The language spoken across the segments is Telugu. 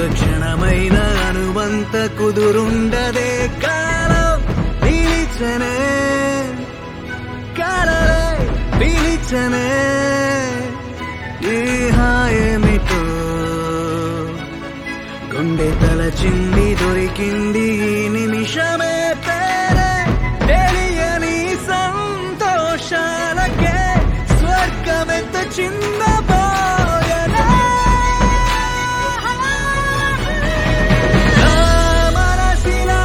క్షణమైన అనువంత కుదురుండదే కాలం పిలిచనే కాలరే పిలిచనే ఈ హాయమిటో గుండె తలచింది దొరికింది ఈ నిమిషమే పేరే తెలియని సంతోషాలకే స్వర్గమెంత చిన్నబోయనే నా మనసిలా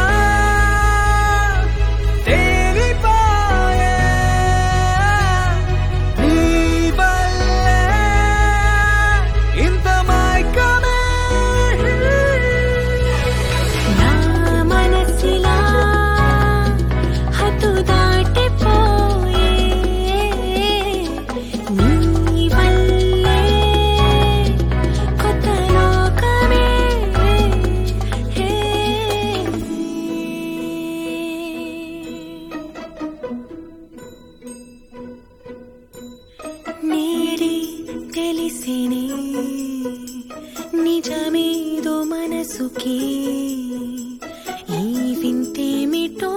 తేలిపోయే నీ వల్లే ఇంత మైకమే నా మనసిలా హద్దు దాటిపోయే నీ వల్లే కొత్త లోకమే నేడి తెలిసినే నిజమేదో మనసుకి ఈ వింతేమిటో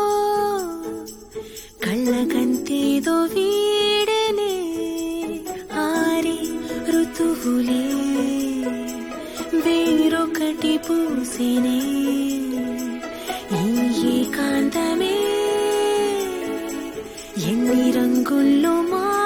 కళ్ళకంతేదో వీడనే ఆరి ఋతువులే వేరొకటి పూసినే ఈ ఏకాంతమే ఎన్ని రంగుల్లో మా